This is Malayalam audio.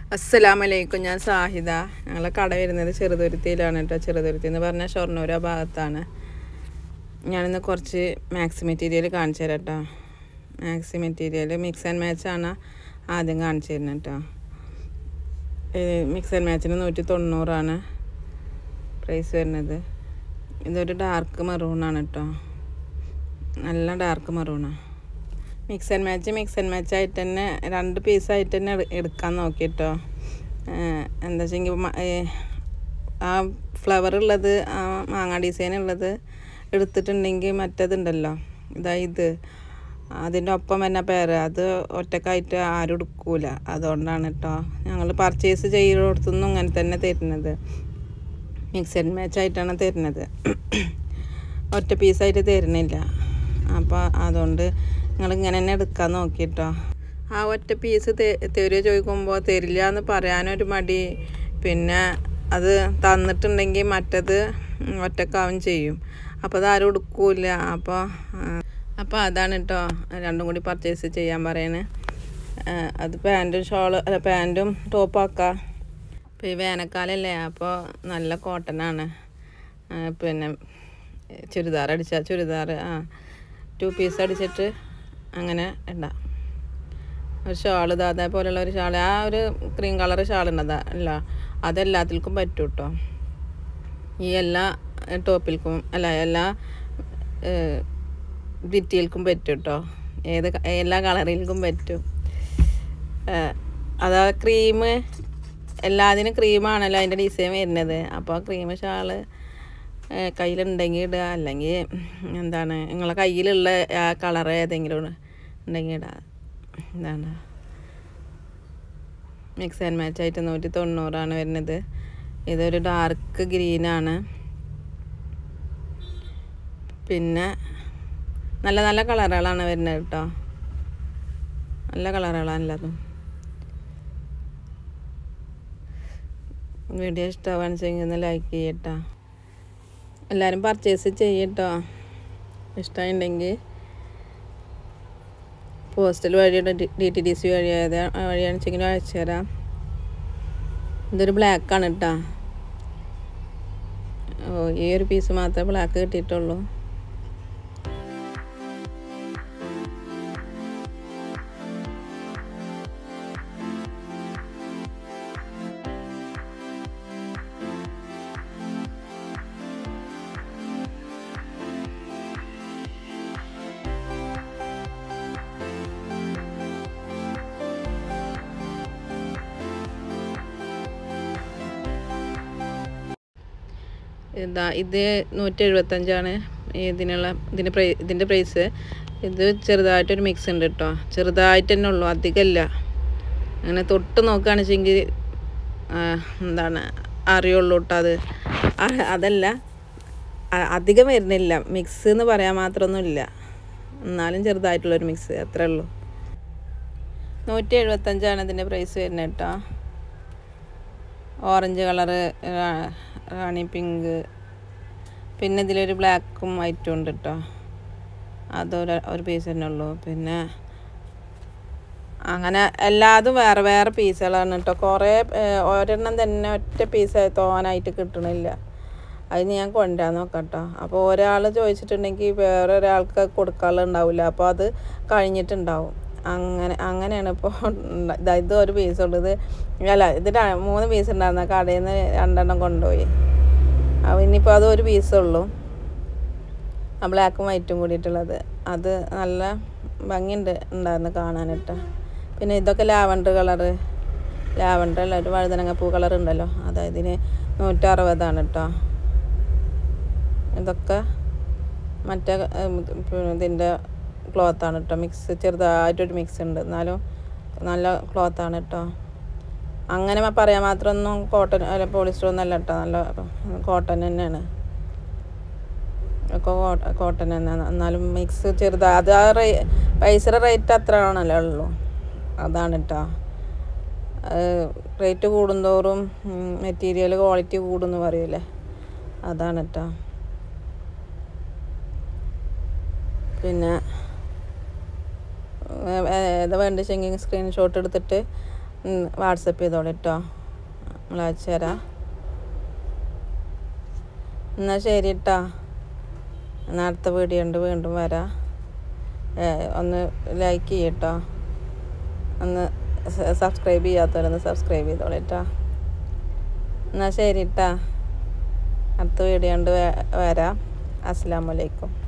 അസ്സലാമലൈക്കും ഞാൻ സാഹിദ ഞങ്ങളെ കട വരുന്നത് ചെറുതുരുത്തിയിലാണ് കേട്ടോ ചെറുതുരുത്തി എന്ന് പറഞ്ഞാൽ ഷൊർണൂർ ആ ഭാഗത്താണ് ഞാനിന്ന് കുറച്ച് മാക്സി മെറ്റീരിയൽ കാണിച്ചു തരാം കേട്ടോ മാക്സി മെറ്റീരിയൽ മിക്സ് ആൻഡ് മാച്ചാണ് ആദ്യം കാണിച്ചു തരുന്നത് കേട്ടോ മിക്സ് ആൻഡ് മാച്ചിന് നൂറ്റി തൊണ്ണൂറാണ് പ്രൈസ് വരുന്നത് ഇതൊരു ഡാർക്ക് മെറൂണാണ് കേട്ടോ നല്ല ഡാർക്ക് മെറൂണാണ് mix and match mix and match ആയിട്ട് തന്നെ രണ്ട് പീസായിട്ട് തന്നെ എടു- എടുക്കാൻ നോക്കിട്ടോ എന്താ വെച്ചെങ്കിൽ ആ ഫ്ലവർ ഉള്ളത് ആ മാങ്ങ ഡിസൈൻ ഉള്ളത് എടുത്തിട്ടുണ്ടെങ്കിൽ മറ്റേതുണ്ടല്ലോ ഇതാ ഇത് അതിൻ്റെ ഒപ്പം തന്നെ പേര് അത് ഒറ്റക്കായിട്ട് ആരും എടുക്കൂല അതുകൊണ്ടാണ് കേട്ടോ ഞങ്ങൾ പർച്ചേസ് ചെയ്യുന്നിടത്തൊന്നും ഇങ്ങനെ തന്നെ തരുന്നത് മിക്സ് ആൻഡ് മാച്ച് ആയിട്ടാണ് തരുന്നത് ഒറ്റ പീസായിട്ട് തരുന്നില്ല അപ്പോൾ അതുകൊണ്ട് നിങ്ങൾ ഇങ്ങനെ തന്നെ എടുക്കാൻ നോക്കിട്ടോ ആ ഒറ്റ പീസ് തരുമോ ചോദിക്കുമ്പോൾ തരില്ല എന്ന് പറയാനൊരു മടി പിന്നെ അത് തന്നിട്ടുണ്ടെങ്കിൽ മറ്റത് ഒറ്റക്കാവും ചെയ്യും അപ്പോൾ അത് ആരും എടുക്കൂല അപ്പോൾ അപ്പോൾ അതാണ് കേട്ടോ രണ്ടും കൂടി പർച്ചേസ് ചെയ്യാൻ പറയണേ അത് പാൻറ്റും ഷോള് അല്ല പാൻറ്റും ടോപ്പും ആക്കാം ഇപ്പോൾ ഈ വേനൽക്കാലമല്ലേ അപ്പോൾ നല്ല കോട്ടനാണ് പിന്നെ ചുരിദാർ അടിച്ച ചുരിദാർ ആ ടു പീസ് അടിച്ചിട്ട് അങ്ങനെ ഇടാം ഒരു ഷാൾ ഇത് അതേപോലെയുള്ള ഒരു ഷാൾ ആ ഒരു ക്രീം കളർ ഷാൾ ഉണ്ടതാ അല്ല അതെല്ലാത്തിൽക്കും പറ്റും കേട്ടോ ഈ എല്ലാ ടോപ്പിൽക്കും അല്ല എല്ലാ ഭിത്തിയിൽക്കും പറ്റും കേട്ടോ ഏത് ക- എല്ലാ കളറിൽക്കും പറ്റും അതാ ക്രീം എല്ലാത്തിനും ക്രീമാണല്ലോ അതിൻ്റെ ഡിസൈൻ വരുന്നത് അപ്പോൾ ക്രീം ഷാള് കയ്യിലുണ്ടെങ്കിൽ ഇടുക അല്ലെങ്കിൽ എന്താണ് നിങ്ങളെ കയ്യിലുള്ള ആ കളർ ഏതെങ്കിലും ഉണ്ടെങ്കിൽ ഇടുക എന്താണ് മിക്സ് ആൻഡ് മാച്ച് ആയിട്ട് നൂറ്റി തൊണ്ണൂറാണ് വരുന്നത് ഇതൊരു ഡാർക്ക് ഗ്രീനാണ് പിന്നെ നല്ല നല്ല കളറുകളാണ് വരുന്നത് കേട്ടോ നല്ല കളറുകളാണ് എല്ലാതും വീഡിയോ ഇഷ്ടമാണെന്ന് വെച്ചെങ്കിൽ ഒന്ന് ലൈക്ക് ചെയ്യട്ടോ എല്ലാവരും പർച്ചേസ് ചെയ്യട്ടോ ഇഷ്ടമുണ്ടെങ്കിൽ പോസ്റ്റൽ വഴിയുടെ ഡി ടി ഡി സി വഴി ഏത് വഴിയാണെന്ന് വെച്ചെങ്കിലും അയച്ചു തരാം ഇതൊരു ബ്ലാക്കാണ് കേട്ടോ ഓ ഈ ഒരു പീസ് മാത്രമേ ബ്ലാക്ക് കിട്ടിയിട്ടുള്ളൂ ഇതാ ഇത് നൂറ്റി എഴുപത്തഞ്ചാണ് ഇതിനുള്ള ഇതിൻ്റെ പ്രൈ ഇതിൻ്റെ പ്രൈസ് ഇത് ചെറുതായിട്ടൊരു മിക്സ് ഉണ്ട് കേട്ടോ ചെറുതായിട്ട് തന്നെ ഉള്ളൂ അധികമല്ല അങ്ങനെ തൊട്ട് നോക്കുകയാണെന്ന് വെച്ചെങ്കിൽ എന്താണ് അറിയുള്ളൂ കേട്ടോ അത് ആ- അതല്ല അ- അധികം വരുന്നില്ല മിക്സ് എന്ന് പറയാൻ മാത്രമൊന്നുമില്ല എന്നാലും ചെറുതായിട്ടുള്ളൊരു മിക്സ് അത്രേ ഉള്ളൂ നൂറ്റി എഴുപത്തഞ്ചാണ് ഇതിൻ്റെ പ്രൈസ് വരുന്നത് കേട്ടോ ഓറഞ്ച് കളറ് റാണി പിങ്ക് പിന്നെ ഇതിലൊരു ബ്ലാക്കും വൈറ്റും ഉണ്ട് കേട്ടോ അതൊരു ഒരു പീസ് തന്നെ ഉള്ളൂ പിന്നെ അങ്ങനെ എല്ലാതും വേറെ വേറെ പീസുകളാണ് കേട്ടോ കുറേ ഏഹ്, ഒരെണ്ണം തന്നെ ഒറ്റ പീസ് തോനായിട്ട് കിട്ടണില്ല അതിന് ഞാൻ കൊണ്ടുവരാൻ നോക്കാം കേട്ടോ അപ്പോൾ ഒരാൾ ചോദിച്ചിട്ടുണ്ടെങ്കിൽ വേറെ ഒരാൾക്ക് കൊടുക്കാനുണ്ടാവില്ല അപ്പോൾ അത് കഴിഞ്ഞിട്ടുണ്ടാവും അങ്ങനെ അങ്ങനെയാണ് ഇപ്പോൾ ഇത് ഒരു പീസ് ഉള്ളത് അല്ല ഇത് ര- മൂന്ന് പീസ് ഉണ്ടായിരുന്ന കടയിൽ നിന്ന് രണ്ടെണ്ണം കൊണ്ടുപോയി അപ്പോൾ ഇനിയിപ്പോൾ അത് ഒരു പീസേ ഉള്ളൂ ആ ബ്ലാക്കും വൈറ്റും കൂടിയിട്ടുള്ളത് അത് നല്ല ഭംഗിയുണ്ട് ഉണ്ടായിരുന്നു കാണാനിട്ട് പിന്നെ ഇതൊക്കെ ലാവണ്ടർ കളറ് ലാവണ്ടർ അല്ല ഒരു വഴുതനങ്ങ പൂ കളർ ഉണ്ടല്ലോ അതായത് ഇതിന് നൂറ്ററുപതാണ് കേട്ടോ ഇതൊക്കെ മറ്റേ ഉം, പിന്നെ ഇതിൻ്റെ ക്ലോത്താണ് കേട്ടോ മിക്സ് ചെറുതായിട്ടൊരു മിക്സ് ഉണ്ട് എന്നാലും നല്ല ക്ലോത്താണ് കേട്ടോ അങ്ങനെ മ- പറയാൻ മാത്രമൊന്നും കോട്ടൺ അല്ല പോളിസ്റ്റർ ഒന്നും അല്ല കേട്ടോ നല്ല കോട്ടൺ തന്നെയാണ് ഒക്കെ കോട്ടൺ തന്നെ എന്നാലും മിക്സ് ചെറുതാ അത് ആ റേ പൈസയുടെ റേറ്റ് അത്ര ആണല്ലോ ഉള്ളൂ അതാണ് കേട്ടോ റേറ്റ് കൂടുന്തോറും മെറ്റീരിയൽ ക്വാളിറ്റി കൂടുമെന്ന് പറയൂലേ അതാണ് കേട്ടോ പിന്നെ ഏതാ വേണ്ടതെങ്കിൽ സ്ക്രീൻഷോട്ട് എടുത്തിട്ട് വാട്സപ്പ് ചെയ്തോളൂ കേട്ടോ നമ്മൾ അയച്ചു തരാം എന്നാൽ ശരി കേട്ടോ എന്നാൽ അടുത്ത വീഡിയോ ഉണ്ട് വീണ്ടും വരാം ഏ, ഒന്ന് ലൈക്ക് ചെയ്യട്ടോ ഒന്ന് സബ്സ്ക്രൈബ് ചെയ്യാത്തവരൊന്ന് സബ്സ്ക്രൈബ് ചെയ്തോളൂ കേട്ടോ എന്നാൽ ശരി കേട്ടോ അടുത്ത വീഡിയോ ഉണ്ട് വരാം അസ്സാം വലൈക്കും